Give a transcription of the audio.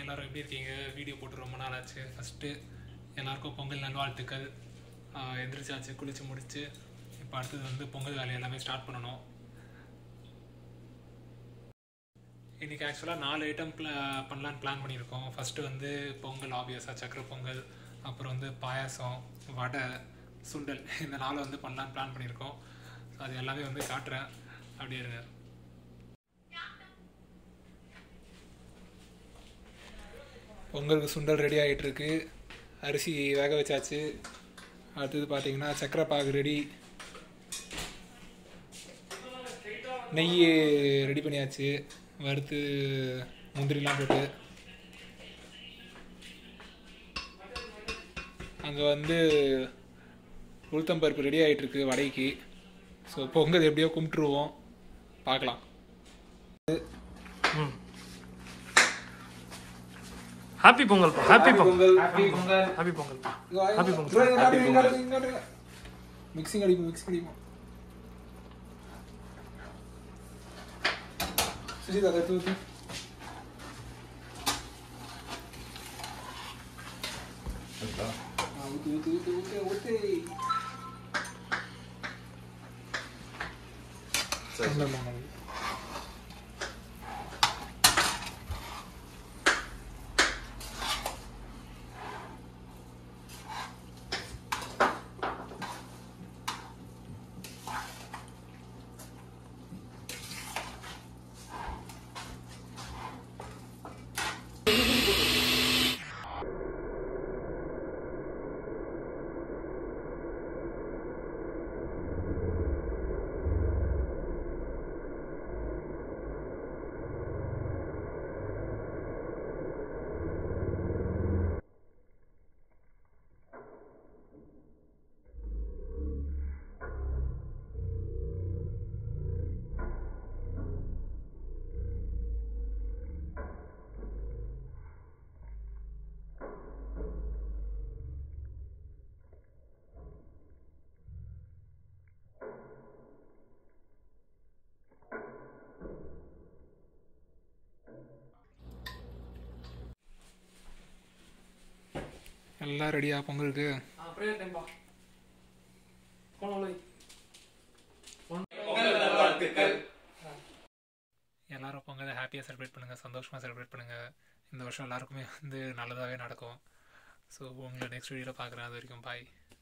எல்லாரும் எப்படி இருக்கீங்க வீடியோ போட்டு ரொம்ப நாள் ஆச்சு ஃபஸ்ட்டு எல்லாருக்கும் பொங்கல் நல்வாழ்த்துக்கள் ஆஹ் எந்திரிச்சாச்சு குளிச்சு முடிச்சு இப்போ அடுத்தது வந்து பொங்கல் வேலை எல்லாமே ஸ்டார்ட் பண்ணணும் இன்றைக்கி ஆக்சுவலாக நாலு ஐட்டம் ப்ளா பண்ணலான்னு பிளான் பண்ணியிருக்கோம் ஃபஸ்ட்டு வந்து பொங்கல் ஆப்வியஸாக சக்கரை பொங்கல் அப்புறம் வந்து பாயாசம் வடை சுண்டல் இந்த நாலு வந்து பண்ணலான்னு பிளான் பண்ணியிருக்கோம் ஸோ அது எல்லாமே வந்து காட்டுறேன் அப்படியே இருங்க பொங்கலுக்கு சுண்டல் ரெடி ஆகிட்டு இருக்கு அரிசி வேக வச்சாச்சு அடுத்தது பார்த்தீங்கன்னா சக்கரை பாகு ரெடி நெய் ரெடி பண்ணியாச்சு வறுத்து முந்திரிலாம் போட்டு அங்கே வந்து உளுத்தம்பருப்பு ரெடி ஆகிட்டு இருக்கு வடைக்கு ஸோ பொங்கல் எப்படியோ கும்பிட்டுருவோம் பார்க்கலாம் happy Pongal happy Pongal happy Pongal happy Pongal Happy பொங்கல். மிக்சிங் அடிப்போம் மிக்சிங் அடிப்போம் சுஜிதா அதை ஊற்றி ஊற்றி ஊற்றி ஊற்றி ஊற்றி ஊற்றி எல்லாம் ரெடியா பொங்கலுக்கு ப்ரேயர் டைம் பா போனோம் எல்லாரும் பொங்கலை ஹாப்பியாக செலிப்ரேட் பண்ணுங்கள் சந்தோஷமாக செலிப்ரேட் பண்ணுங்கள் இந்த வருஷம் எல்லாருக்குமே வந்து நல்லதாகவே நடக்கும் ஸோ உங்களை நெக்ஸ்ட் வீடியோவில் பார்க்குறேன் அது வரைக்கும் பாய்